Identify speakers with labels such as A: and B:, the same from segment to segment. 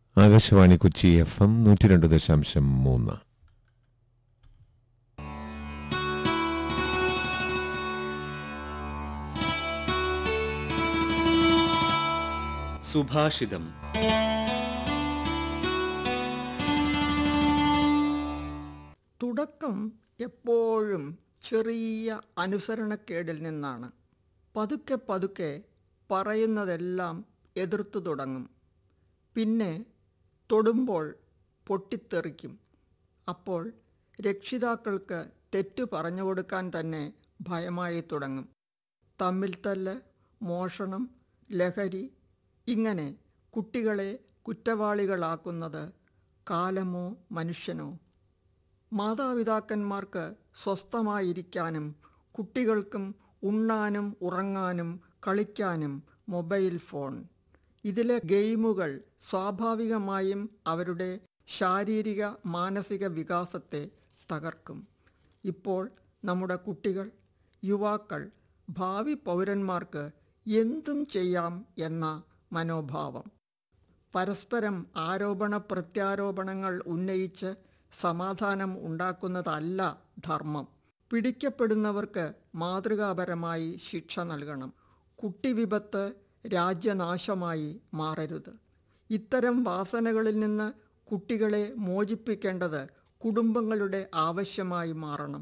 A: Akashvani Kochi F M നൂറ്റി രണ്ട് ദശാംശം മൂന്ന്
B: സുഭാഷിതം
C: തുടക്കം എപ്പോഴും ചെറിയ അനുസരണക്കേടിൽ നിന്നാണ് പതുക്കെ പതുക്കെ പറയുന്നതെല്ലാം എതിർത്തു തുടങ്ങും പിന്നെ തൊടുമ്പോൾ പൊട്ടിത്തെറിക്കും അപ്പോൾ രക്ഷിതാക്കൾക്ക് തെറ്റു പറഞ്ഞു കൊടുക്കാൻ തന്നെ ഭയമായി തുടങ്ങും തമ്മിൽ തല്ല് മോഷണം ലഹരി ഇങ്ങനെ കുട്ടികളെ കുറ്റവാളികളാക്കുന്നത് കാലമോ മനുഷ്യനോ മാതാപിതാക്കന്മാർക്ക് സ്വസ്ഥമായിരിക്കാനും കുട്ടികൾക്കും ഉണ്ണാനും ഉറങ്ങാനും കളിക്കാനും മൊബൈൽ ഫോൺ ഇതിലെ ഗെയിമുകൾ സ്വാഭാവികമായും അവരുടെ ശാരീരിക മാനസിക വികാസത്തെ തകർക്കും ഇപ്പോൾ നമ്മുടെ കുട്ടികൾ യുവാക്കൾ ഭാവി പൗരന്മാർക്ക് എന്തും ചെയ്യാം എന്ന മനോഭാവം പരസ്പരം ആരോപണ പ്രത്യാരോപണങ്ങൾ ഉന്നയിച്ച് സമാധാനം ഉണ്ടാക്കുന്നതല്ല ധർമ്മം പിടിക്കപ്പെടുന്നവർക്ക് മാതൃകാപരമായി ശിക്ഷ നൽകണം കുട്ടിവിപത്ത് രാജ്യനാശമായി മാറരുത് ഇത്തരം വാസനകളിൽ നിന്ന് കുട്ടികളെ മോചിപ്പിക്കേണ്ടത് കുടുംബങ്ങളുടെ ആവശ്യമായി മാറണം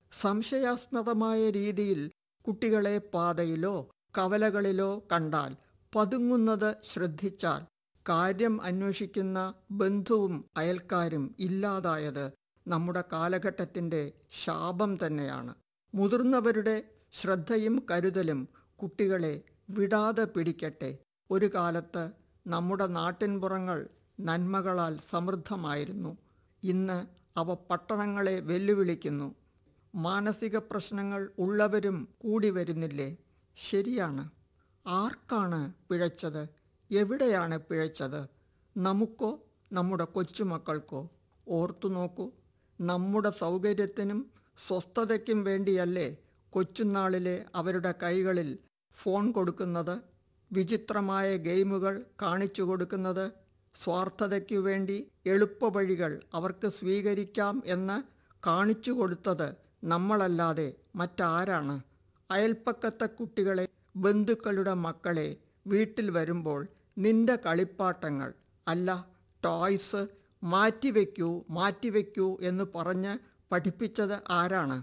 C: സംശയാസ്പദമായ രീതിയിൽ കുട്ടികളെ പാതയിലോ കവലകളിലോ കണ്ടാൽ പതുങ്ങുന്നത് ശ്രദ്ധിച്ചാൽ കാര്യം അന്വേഷിക്കുന്ന ബന്ധുവും അയൽക്കാരും ഇല്ലാതായത് നമ്മുടെ കാലഘട്ടത്തിൻ്റെ ശാപം തന്നെയാണ് മുതിർന്നവരുടെ ശ്രദ്ധയും കരുതലും കുട്ടികളെ വിടാതെ പിടിക്കട്ടെ ഒരു കാലത്ത് നമ്മുടെ നാട്ടിൻപുറങ്ങൾ നന്മകളാൽ സമൃദ്ധമായിരുന്നു ഇന്ന് അവ പട്ടണങ്ങളെ വെല്ലുവിളിക്കുന്നു മാനസിക പ്രശ്നങ്ങൾ ഉള്ളവരും കൂടി വരുന്നില്ലേ ശരിയാണ് ആർക്കാണ് പിഴച്ചത് എവിടെയാണ് പിഴച്ചത് നമുക്കോ നമ്മുടെ കൊച്ചുമക്കൾക്കോ ഓർത്തു നോക്കൂ നമ്മുടെ സൗകര്യത്തിനും സ്വസ്ഥതയ്ക്കും വേണ്ടിയല്ലേ കൊച്ചുനാളിലെ അവരുടെ കൈകളിൽ ഫോൺ കൊടുക്കുന്നത് വിചിത്രമായ ഗെയിമുകൾ കാണിച്ചു കൊടുക്കുന്നത് സ്വാർത്ഥതയ്ക്കു വേണ്ടി എളുപ്പവഴികൾ അവർക്ക് സ്വീകരിക്കാം എന്ന് കാണിച്ചു കൊടുത്തത് നമ്മളല്ലാതെ മറ്റാരാണ് അയൽപ്പക്കത്തെ കുട്ടികളെ ബന്ധുക്കളുടെ മക്കളെ വീട്ടിൽ വരുമ്പോൾ നിന്റെ കളിപ്പാട്ടങ്ങൾ അല്ല ടോയ്സ് മാറ്റിവെക്കൂ മാറ്റിവെക്കൂ എന്ന് പറഞ്ഞ് പഠിപ്പിച്ചത് ആരാണ്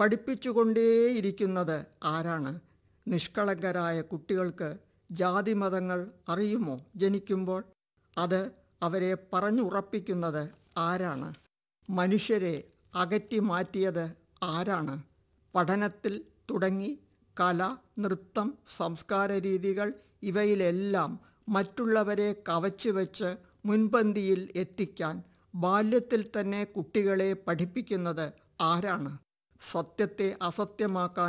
C: പഠിപ്പിച്ചുകൊണ്ടേയിരിക്കുന്നത് ആരാണ് നിഷ്കളങ്കരായ കുട്ടികൾക്ക് ജാതിമതങ്ങൾ അറിയുമോ ജനിക്കുമ്പോൾ അത് അവരെ പറഞ്ഞുറപ്പിക്കുന്നത് ആരാണ് മനുഷ്യരെ അകറ്റി മാറ്റിയത് ആരാണ് പഠനത്തിൽ തുടങ്ങി കല നൃത്തം സംസ്കാര രീതികൾ ഇവയിലെല്ലാം മറ്റുള്ളവരെ കവച്ചു വെച്ച് മുൻപന്തിയിൽ എത്തിക്കാൻ ബാല്യത്തിൽ തന്നെ കുട്ടികളെ പഠിപ്പിക്കുന്നത് ആരാണ് സത്യത്തെ അസത്യമാക്കാൻ